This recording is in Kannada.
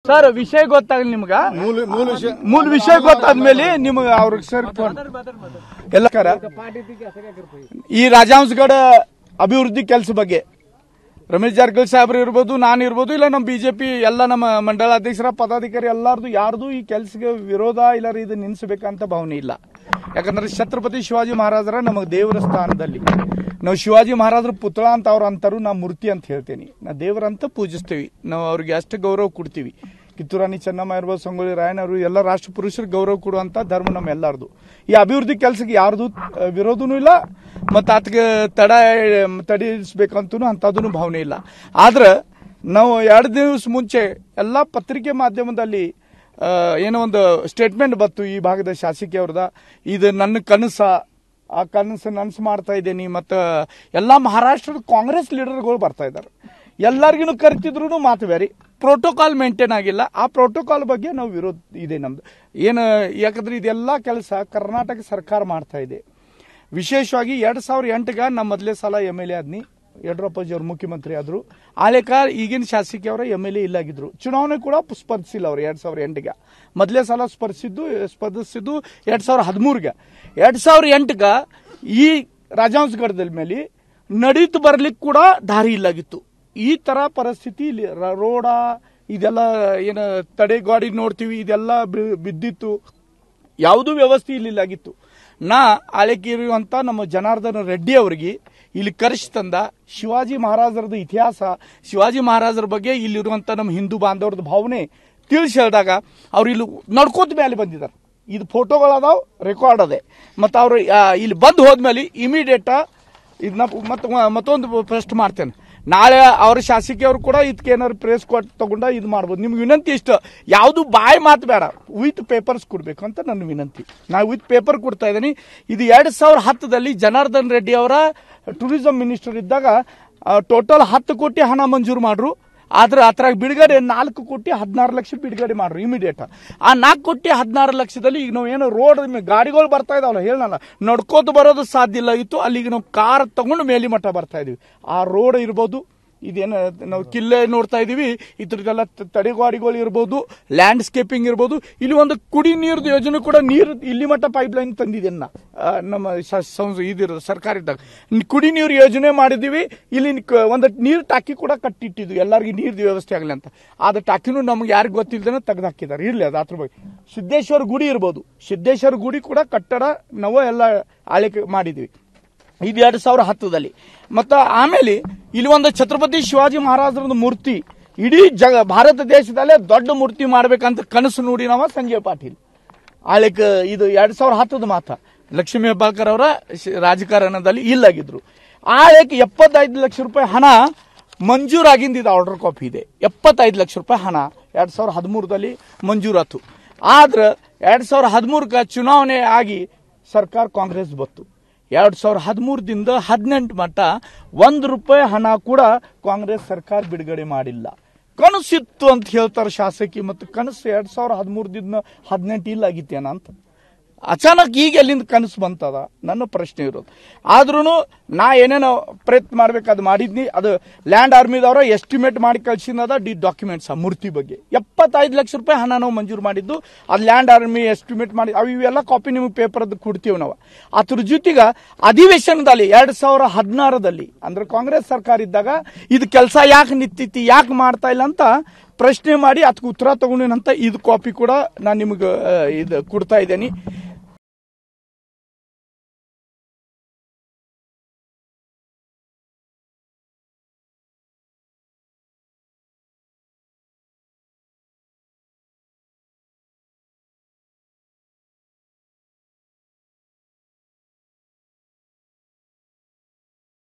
ಸರ್ ವಿಷಯ ಗೊತ್ತಾಗಲಿ ನಿಮ್ಗ ಮೂಲ ಮೂಲ ವಿಷಯ ಮೂಲ ವಿಷಯ ಗೊತ್ತಾದ್ಮೇಲೆ ನಿಮ್ಗೆ ಅವ್ರಿಗೆ ಸರ್ ಫೋನ್ ಎಲ್ಲ ಕರ ಈ ರಾಜಹಂಸಗಡ ಅಭಿವೃದ್ಧಿ ಕೆಲಸ ಬಗ್ಗೆ ರಮೇಶ್ ಜಾರಕಿಹೊಳಿ ಸಾಹೇಬ್ರು ಇರ್ಬೋದು ನಾನು ಇರ್ಬೋದು ಇಲ್ಲ ನಮ್ಮ ಬಿಜೆಪಿ ಎಲ್ಲ ನಮ್ಮ ಮಂಡಲ ಅಧ್ಯಕ್ಷರ ಪದಾಧಿಕಾರಿ ಎಲ್ಲಾರ್ದು ಯಾರ್ದು ಈ ಕೆಲಸಕ್ಕೆ ವಿರೋಧ ಇಲ್ಲ ಇದು ನಿಲ್ಲಿಸಬೇಕಂತ ಭಾವನೆ ಇಲ್ಲ ಯಾಕಂದ್ರೆ ಛತ್ರಪತಿ ಶಿವಾಜಿ ಮಹಾರಾಜರ ನಮಗೆ ದೇವರ ಸ್ಥಾನದಲ್ಲಿ ನಾವು ಶಿವಾಜಿ ಮಹಾರಾಜರ ಪುತ್ಳ ಅಂತ ಅವ್ರ ಅಂತಾರು ನಾ ಮೂರ್ತಿ ಅಂತ ಹೇಳ್ತೇನೆ ನಾ ದೇವರಂತ ಪೂಜಿಸ್ತೀವಿ ನಾವು ಅವ್ರಿಗೆ ಅಷ್ಟು ಗೌರವ ಕೊಡ್ತೀವಿ ಕಿತ್ತೂರಾಣಿ ಚೆನ್ನಮ್ಮ ಇರ್ಬೋದು ಸಂಗೊಳ್ಳಿ ರಾಯಣ್ಣವರು ಎಲ್ಲ ರಾಷ್ಟ್ರ ಪುರುಷರಿಗೆ ಗೌರವ ಕೊಡುವಂತ ಧರ್ಮ ನಮ್ಮ ಎಲ್ಲರದು ಈ ಅಭಿವೃದ್ಧಿ ಕೆಲಸಕ್ಕೆ ಯಾರ್ದು ಆ, ವಿರೋಧನೂ ಇಲ್ಲ ಮತ್ತು ಆತಗೆ ತಡ ತಡಿಸ್ಬೇಕಂತೂ ಅಂಥದ್ದು ಭಾವನೆ ಇಲ್ಲ ಆದ್ರೆ ನಾವು ಎರಡು ದಿವಸ ಮುಂಚೆ ಎಲ್ಲ ಪತ್ರಿಕೆ ಮಾಧ್ಯಮದಲ್ಲಿ ಆ, ಏನೋ ಒಂದು ಸ್ಟೇಟ್ಮೆಂಟ್ ಬತ್ತು ಈ ಭಾಗದ ಶಾಸಕಿಯವ್ರದ ಇದು ನನ್ನ ಕನಸ ಆ ಕನಸು ನನಸು ಮಾಡ್ತಾ ಇದ್ದೇನೆ ಮತ್ತು ಎಲ್ಲ ಮಹಾರಾಷ್ಟ್ರದ ಕಾಂಗ್ರೆಸ್ ಲೀಡರ್ಗಳು ಬರ್ತಾ ಇದ್ದಾರೆ ಎಲ್ಲರಿಗೂ ಕರಿತಿದ್ರು ಮಾತು ಬೇರೆ ಪ್ರೋಟೋಕಾಲ್ ಮೇಂಟೈನ್ ಆಗಿಲ್ಲ ಆ ಪ್ರೋಟೋಕಾಲ್ ಬಗ್ಗೆ ನಾವು ವಿರೋಧ ಇದೆ ನಮ್ದು ಏನು ಯಾಕಂದ್ರೆ ಇದೆಲ್ಲ ಕೆಲಸ ಕರ್ನಾಟಕ ಸರ್ಕಾರ ಮಾಡ್ತಾ ಇದೆ ವಿಶೇಷವಾಗಿ ಎರಡ್ ಸಾವಿರದ ಎಂಟಗ ನಮ್ಮ ಮೊದಲೇ ಸಲ ಎಮ್ ಎಲ್ ಎ ಆದ್ನಿ ಯಡಿಯೂರಪ್ಪಾಜಿ ಅವರು ಮುಖ್ಯಮಂತ್ರಿ ಆದ್ರು ಆಲೇಕ ಈಗಿನ ಶಾಸಕಿಯವರ ಎಮ್ ಎಲ್ ಎ ಇಲ್ಲಾಗಿದ್ರು ಚುನಾವಣೆ ಕೂಡ ಸ್ಪರ್ಧಿಸಿಲ್ಲ ಅವರು ಎರಡ್ ಸಾವಿರದ ಎಂಟಗ ಮೊದಲೇ ಸಲ ಸ್ಪರ್ಧಿಸಿದ್ದು ಸ್ಪರ್ಧಿಸಿದ್ದು ಎರಡ್ ಸಾವಿರದ ಹದಿಮೂರ್ಗೆ ಎರಡ್ ಸಾವಿರದ ಎಂಟಗ ಈ ರಾಜಹಂಸಗಢದ ಮೇಲೆ ನಡೀತು ಬರ್ಲಿಕ್ಕೆ ಕೂಡ ದಾರಿ ಇಲ್ಲಾಗಿತ್ತು ಈ ತರ ಪರಿಸ್ಥಿತಿ ಇಲ್ಲಿ ರ- ರೋಡ ಇದೆಲ್ಲ ಏನು ತಡೆಗಾಡಿ ನೋಡ್ತೀವಿ ಇದೆಲ್ಲ ಬಿ- ಬಿದ್ದಿತ್ತು ಯಾವುದೂ ವ್ಯವಸ್ಥೆ ಇಲ್ಲಿಲ್ಲಾಗಿತ್ತು ನಾ ಆಳೆಕಿರುವಂತ ನಮ್ಮ ಜನಾರ್ದನ ರೆಡ್ಡಿ ಅವರಿಗೆ ಇಲ್ಲಿ ಕರೆಸಿ ತಂದ ಶಿವಾಜಿ ಮಹಾರಾಜರದ ಇತಿಹಾಸ ಶಿವಾಜಿ ಮಹಾರಾಜರ ಬಗ್ಗೆ ಇಲ್ಲಿರುವಂತ ನಮ್ಮ ಹಿಂದೂ ಬಾಂಧವರದ ಭಾವನೆ ತಿಳಿಸಿ ಹೇಳಿದಾಗ ಅವ್ರು ಇಲ್ಲಿ ನಡ್ಕೋತ ಮೇಲೆ ಬಂದಿದ್ದಾರೆ ಇದು ಫೋಟೋಗಳದಾವ್ ರೆಕಾರ್ಡ್ ಅದೇ ಮತ್ತು ಅವ್ರು ಆ, ಇಲ್ಲಿ ಬಂದು ಹೋದ್ಮೇಲೆ ಇಮಿಡಿಯೇಟ್ ಇದನ್ನ ಮತ್ತೆ ಮತ್ತೊಂದು ಪ್ರಶ್ನೆ ಮಾಡ್ತೇನೆ ನಾಳೆ ಅವ್ರ ಶಾಸಕಿಯವರು ಕೂಡ ಇದಕ್ಕೆ ಏನಾದ್ರು ಪ್ರೇಸ್ ಕೊಟ್ಟು ತಗೊಂಡ ಇದು ಮಾಡ್ಬೋದು ನಿಮ್ಗೆ ವಿನಂತಿ ಇಷ್ಟ ಯಾವುದು ಬಾಯಿ ಮಾತು ಬೇಡ ವಿತ್ ಪೇಪರ್ಸ್ ಕೊಡಬೇಕು ಅಂತ ನನ್ನ ವಿನಂತಿ ನಾವು ವಿತ್ ಪೇಪರ್ ಕೊಡ್ತಾ ಇದ್ದೀನಿ ಇದು ಎರಡು ಸಾವಿರ ಹತ್ತದಲ್ಲಿ ಜನಾರ್ದನ್ ರೆಡ್ಡಿ ಅವರ ಟೂರಿಸಂ ಮಿನಿಸ್ಟರ್ ಇದ್ದಾಗ ಟೋಟಲ್ ಹತ್ತು ಕೋಟಿ ಹಣ ಮಂಜೂರು ಮಾಡ್ರು ಆದ್ರೆ ಅದ್ರಾಗ ಬಿಡುಗಡೆ ನಾಲ್ಕು ಕೋಟಿ ಹದಿನಾರು ಲಕ್ಷ ಬಿಡುಗಡೆ ಮಾಡ್ರು ಇಮಿಡಿಯೇಟ್ ಆ ನಾಲ್ಕು ಕೋಟಿ ಹದಿನಾರು ಲಕ್ಷದಲ್ಲಿ ಈಗ ನಾವು ಏನೋ ರೋಡ್ ಗಾಡಿಗಳು ಬರ್ತಾ ಇದಾವಲ್ಲ ಹೇಳಲ್ಲ ನಡ್ಕೋತ ಬರೋದು ಸಾಧ್ಯ ಇಲ್ಲ ಇತ್ತು ಅಲ್ಲಿಗೆ ನಾವು ಕಾರ್ ತಗೊಂಡು ಮೇಲಿ ಮಠ ಬರ್ತಾ ಇದೀವಿ ಆ ರೋಡ್ ಇರ್ಬೋದು ಇದೇನು ನಾವು ಕಿಲ್ಲೆ ನೋಡ್ತಾ ಇದೀವಿ ಇದ್ರದ್ದೆಲ್ಲ ತ- ತಡೆಗೋಡಿಗಳು ಇರ್ಬೋದು ಲ್ಯಾಂಡ್ಸ್ಕೇಪಿಂಗ್ ಇರ್ಬೋದು ಇಲ್ಲಿ ಒಂದು ಕುಡಿ ನೀರ್ದು ಯೋಜನೆ ಕೂಡ ನೀರು ಇಲ್ಲಿ ಮಟ್ಟ ಪೈಪ್ ಲೈನ್ ತಂದಿದ್ದೇನೆ ನಾ ಆ, ನಮ್ಮ ಸ- ಸಂಸ್- ಇದಿರೋದು ಸರ್ಕಾರ ಇದ್ದಾಗ ನ್- ಕುಡಿ ನೀರು ಯೋಜನೆ ಮಾಡಿದೀವಿ ಇಲ್ಲಿ ಕ- ಒಂದು ನೀರು ಟಾಕಿ ಕೂಡ ಕಟ್ಟಿಟ್ಟಿದ್ವಿ ಎಲ್ಲರಿಗೂ ನೀರ್ದು ವ್ಯವಸ್ಥೆ ಆಗಲಿ ಅಂತ ಆದ ಟಾಕಿನೂ ನಮ್ಗೆ ಯಾರಿಗೂ ಗೊತ್ತಿಲ್ಲದೇನೆ ತೆಗೆದು ಹಾಕಿದ್ದಾರೆ ಇರ್ಲಿ ಅದು ಅದ್ರ ಬಗ್ಗೆ ಸಿದ್ದೇಶ್ವರ ಗುಡಿ ಇರ್ಬೋದು ಸಿದ್ದೇಶ್ವರ ಗುಡಿ ಕೂಡ ಕಟ್ಟಡ ನಾವು ಎಲ್ಲ ಆಳಿಕೆ ಮಾಡಿದ್ವಿ ಇದು ಎರಡು ಸಾವಿರ ಹತ್ತದಲ್ಲಿ ಮತ್ತು ಆಮೇಲೆ ಇಲ್ಲಿ ಒಂದು ಛತ್ರಪತಿ ಶಿವಾಜಿ ಮಹಾರಾಜರದ ಮೂರ್ತಿ ಇಡೀ ಜಗ ಭಾರತ ದೇಶದಲ್ಲೇ ದೊಡ್ಡ ಮೂರ್ತಿ ಮಾಡ್ಬೇಕಂತ ಕನಸು ನೋಡಿ ನಾವ ಸಂಜಯ್ ಪಾಟೀಲ್ ಆಳಿಕ ಇದು ಎರಡ್ ಸಾವಿರ ಹತ್ತದ ಮಾತ ಲಕ್ಷ್ಮೀ ಹೆಬ್ಬಾಳ್ಕರ್ ಅವರ ಶ- ರಾಜಕಾರಣದಲ್ಲಿ ಇಲ್ಲಾಗಿದ್ರು ಆಳಿಕ ಎಪ್ಪತ್ತೈದು ಲಕ್ಷ ರೂಪಾಯಿ ಹಣ ಮಂಜೂರಾಗಿಂದ ಇದು ಆರ್ಡರ್ ಕಾಪಿ ಇದೆ ಎಪ್ಪತ್ತೈದು ಲಕ್ಷ ರೂಪಾಯಿ ಹಣ ಎರಡ್ ಸಾವಿರದ ಹದಿಮೂರದಲ್ಲಿ ಮಂಜೂರಾತು ಆದ್ರೆ ಎರಡ್ ಸಾವಿರದ ಹದಿಮೂರಕ್ಕೆ ಚುನಾವಣೆ ಆಗಿ ಸರ್ಕಾರ ಕಾಂಗ್ರೆಸ್ ಬತ್ತು ಎರಡ್ ಸಾವಿರದ ಹದಿಮೂರದಿಂದ ಹದಿನೆಂಟು ಮಟ್ಟ ಒಂದು ರೂಪಾಯಿ ಹಣ ಕೂಡ ಕಾಂಗ್ರೆಸ್ ಸರ್ಕಾರ ಬಿಡುಗಡೆ ಮಾಡಿಲ್ಲ ಕನಸಿತ್ತು ಅಂತ ಹೇಳ್ತಾರೆ ಶಾಸಕಿ ಮತ್ತು ಕನಸು ಎರಡ್ ಸಾವಿರದ ಹದಿಮೂರದಿಂದ ಹದಿನೆಂಟು ಇಲ್ಲ ಆಗಿತ್ತೇನ ಅಂತ ಅಚಾನಕ್ ಈಗ ಎಲ್ಲಿಂದ ಕನಸು ಬಂತದ ನನ್ನ ಪ್ರಶ್ನೆ ಇರೋದು ಆದ್ರೂ ನಾ ಏನೇನೋ ಪ್ರಯತ್ನ ಮಾಡ್ಬೇಕು ಅದು ಮಾಡಿದ್ನಿ ಅದು ಲ್ಯಾಂಡ್ ಆರ್ಮಿದವರ ಎಸ್ಟಿಮೇಟ್ ಮಾಡಿ ಕಳ್ಸಿನದ ಡಿ ಡಾಕ್ಯುಮೆಂಟ್ಸ್ ಆ ಮೂರ್ತಿ ಬಗ್ಗೆ ಎಪ್ಪತ್ತೈದು ಲಕ್ಷ ರೂಪಾಯಿ ಹಣ ನಾವು ಮಂಜೂರು ಮಾಡಿದ್ದು ಅದು ಲ್ಯಾಂಡ್ ಆರ್ಮಿ ಎಸ್ಟಿಮೇಟ್ ಮಾಡಿ ಅವು ಇವೆಲ್ಲ ಕಾಪಿ ನಿಮಗೆ ಪೇಪರ್ ಕೊಡ್ತೀವಿ ನಾವು ಅದ್ರ ಜೊತೆಗೆ ಅಧಿವೇಶನದಲ್ಲಿ ಎರಡ್ ಸಾವಿರ ಹದಿನಾರದಲ್ಲಿ ಅಂದ್ರೆ ಕಾಂಗ್ರೆಸ್ ಸರ್ಕಾರ ಇದ್ದಾಗ ಇದು ಕೆಲಸ ಯಾಕೆ ನಿಂತಿತ್ತು ಯಾಕೆ ಮಾಡ್ತಾ ಇಲ್ಲ ಅಂತ ಪ್ರಶ್ನೆ ಮಾಡಿ ಅದಕ್ಕೆ ಉತ್ತರ ತಗೊಂಡಿನಂತ ಇದು ಕಾಪಿ ಕೂಡ ನಾನು ನಿಮಗೆ ಇದು ಕೊಡ್ತಾ ಇದ್ದೇನೆ